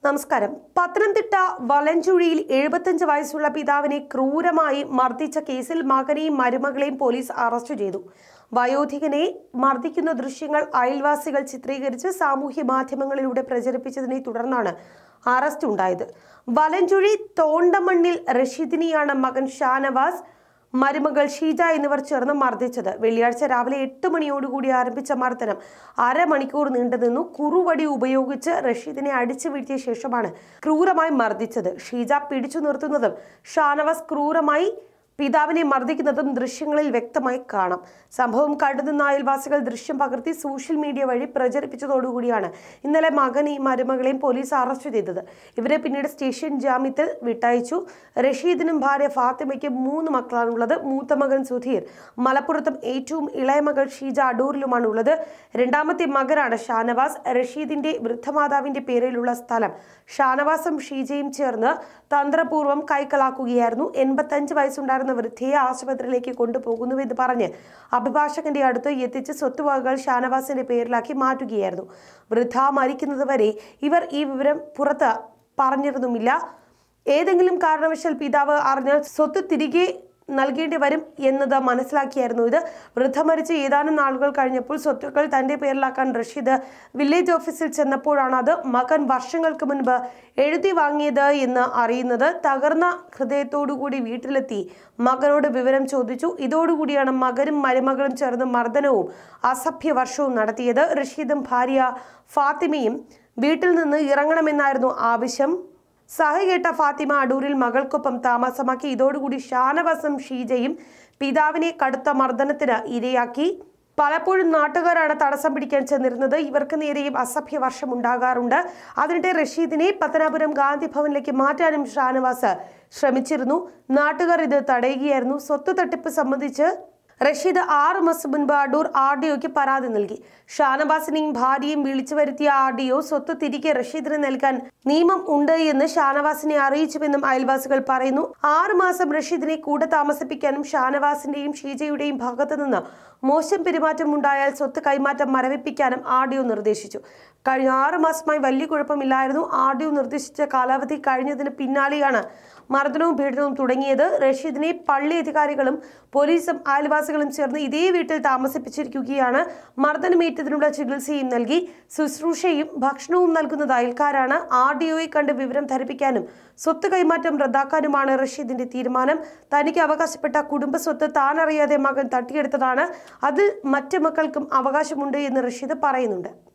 നമസ്കാരം പത്തനംതിട്ട വലഞ്ചുഴിയിൽ എഴുപത്തഞ്ച് വയസ്സുള്ള പിതാവിനെ ക്രൂരമായി മർദ്ദിച്ച കേസിൽ മകനെയും മരുമകളെയും പോലീസ് അറസ്റ്റ് ചെയ്തു വയോധികനെ മർദ്ദിക്കുന്ന ദൃശ്യങ്ങൾ അയൽവാസികൾ ചിത്രീകരിച്ച് സാമൂഹ്യ മാധ്യമങ്ങളിലൂടെ പ്രചരിപ്പിച്ചതിനെ തുടർന്നാണ് അറസ്റ്റ് ഉണ്ടായത് വലഞ്ചുഴി തോണ്ടമണ്ണിൽ റഷീദിനെയാണ് മകൻ ഷാനവാസ് മരുമകൾ ഷീജ എന്നിവർ ചേർന്ന് മർദ്ദിച്ചത് വെള്ളിയാഴ്ച രാവിലെ എട്ട് മണിയോടുകൂടി ആരംഭിച്ച മർദ്ദനം അരമണിക്കൂർ നീണ്ടുനിന്നു കുറുവടി ഉപയോഗിച്ച് റഷീദിനെ അടിച്ചു വീഴ്ത്തിയ ശേഷമാണ് ക്രൂരമായി മർദ്ദിച്ചത് ഷീജ പിടിച്ചു നിർത്തുന്നതും ഷാനവാസ് ക്രൂരമായി പിതാവിനെ മർദ്ദിക്കുന്നതും ദൃശ്യങ്ങളിൽ വ്യക്തമായി കാണാം സംഭവം കണ്ടുനിന്ന അയൽവാസികൾ ദൃശ്യം പകർത്തി സോഷ്യൽ മീഡിയ വഴി പ്രചരിപ്പിച്ചതോടുകൂടിയാണ് ഇന്നലെ മകനെയും മരുമകളെയും പോലീസ് അറസ്റ്റ് ചെയ്തത് ഇവരെ പിന്നീട് സ്റ്റേഷൻ ജാമ്യത്തിൽ വിട്ടയച്ചു റഷീദിനും ഭാര്യ ഫാത്തിമയ്ക്കും മൂന്ന് മക്കളാണുള്ളത് മൂത്ത മകൻ സുധീർ മലപ്പുറത്തും ഏറ്റവും ഇളയ മകൾ ഷീജ അടൂരിലുമാണ് ഉള്ളത് രണ്ടാമത്തെ മകനാണ് ഷാനവാസ് റഷീദിന്റെ വൃദ്ധമാതാവിന്റെ പേരിലുള്ള സ്ഥലം ഷാനവാസും ഷീജയും ചേർന്ന് തന്ത്രപൂർവ്വം കൈക്കലാക്കുകയായിരുന്നു എൺപത്തഞ്ച് വയസ്സുണ്ടായിരുന്ന വൃദ്ധയെ ആശുപത്രിയിലേക്ക് കൊണ്ടുപോകുന്നുവെന്ന് പറഞ്ഞ് അഭിഭാഷകന്റെ അടുത്ത് എത്തിച്ച് സ്വത്തുവകകൾ ഷാനവാസിന്റെ പേരിലാക്കി മാറ്റുകയായിരുന്നു വൃദ്ധ മരിക്കുന്നതുവരെ ഇവർ ഈ വിവരം പുറത്ത് പറഞ്ഞിരുന്നുമില്ല ഏതെങ്കിലും കാരണവശാൽ പിതാവ് അറിഞ്ഞാൽ സ്വത്ത് തിരികെ നൽകേണ്ടി വരും എന്നത് മനസ്സിലാക്കിയായിരുന്നു ഇത് വൃദ്ധ മരിച്ച് ഏതാനും നാളുകൾ കഴിഞ്ഞപ്പോൾ സ്വത്തുക്കൾ തന്റെ പേരിലാക്കാൻ റഷീദ് വില്ലേജ് ഓഫീസിൽ ചെന്നപ്പോഴാണ് അത് മകൻ വർഷങ്ങൾക്ക് മുൻപ് എഴുതി വാങ്ങിയത് എന്ന് അറിയുന്നത് തകർന്ന ഹൃദയത്തോടുകൂടി വീട്ടിലെത്തി മകനോട് വിവരം ചോദിച്ചു ഇതോടുകൂടിയാണ് മകനും മരുമകളും ചേർന്ന് മർദ്ദനവും അസഭ്യ വർഷവും നടത്തിയത് റഷീദും ഭാര്യ ഫാത്തിമയും വീട്ടിൽ നിന്ന് ഇറങ്ങണമെന്നായിരുന്നു ആവശ്യം സഹകേട്ട ഫാത്തിമ അടൂരിൽ മകൾക്കൊപ്പം താമസമാക്കി ഇതോടുകൂടി ഷാനവാസും ഷീജയും പിതാവിനെ കടുത്ത മർദ്ദനത്തിന് ഇരയാക്കി പലപ്പോഴും നാട്ടുകാരാണ് തടസ്സം പിടിക്കാൻ ചെന്നിരുന്നത് ഇവർക്ക് നേരെയും അസഭ്യ വർഷം ഉണ്ടാകാറുണ്ട് അതിനിടെ റഷീദിനെ പത്തനാപുരം ഗാന്ധി ഭവനിലേക്ക് മാറ്റാനും ഷാനവാസ് ശ്രമിച്ചിരുന്നു നാട്ടുകാർ ഇത് തടയുകയായിരുന്നു സ്വത്ത് തട്ടിപ്പ് സംബന്ധിച്ച് റഷീദ് ആറ് മാസം മുൻപ് അടൂർ ആർ ഡി ഒക്ക് പരാതി നൽകി ഷാനവാസിനെയും ഭാര്യയും വിളിച്ചു വരുത്തിയ ആർ ഡി ഒ സ്വത്ത് തിരികെ റഷീദിന് നൽകാൻ നിയമം ഉണ്ട് എന്ന് ഷാനവാസിനെ അറിയിച്ചുവെന്നും അയൽവാസികൾ പറയുന്നു ആറ് മാസം റഷീദിനെ കൂടെ താമസിപ്പിക്കാനും ഷാനവാസിന്റെയും ഷീജയുടെയും ഭാഗത്തു നിന്ന് മോശം പെരുമാറ്റം ഉണ്ടായാൽ സ്വത്ത് കൈമാറ്റം മരവിപ്പിക്കാനും ആർ ഡി ഒ നിർദ്ദേശിച്ചു കഴിഞ്ഞ ആറ് മാസമായി വലിയ കുഴപ്പമില്ലായിരുന്നു ആർ ഡി ഒ നിർദ്ദേശിച്ച കാലാവധി കഴിഞ്ഞതിന് പിന്നാലെയാണ് മർദ്ദനവും പീഡനവും തുടങ്ങിയത് റഷീദിനെ പള്ളി അധികാരികളും പോലീസും അയൽവാസികളും ചേർന്ന് ഇതേ വീട്ടിൽ താമസിപ്പിച്ചിരിക്കുകയാണ് മർദ്ദനമേറ്റതിനുള്ള ചികിത്സയും നൽകി ശുശ്രൂഷയും ഭക്ഷണവും നൽകുന്നത് അയൽക്കാരാണ് ആർ ഡി ഒയെ കണ്ട് വിവരം ധരിപ്പിക്കാനും സ്വത്ത് കൈമാറ്റം റദ്ദാക്കാനുമാണ് റഷീദിന്റെ തീരുമാനം തനിക്ക് അവകാശപ്പെട്ട കുടുംബ സ്വത്ത് താൻ അറിയാതെ മകൻ തട്ടിയെടുത്തതാണ് അതിൽ മറ്റു മക്കൾക്കും അവകാശമുണ്ട് എന്ന് റഷീദ് പറയുന്നുണ്ട്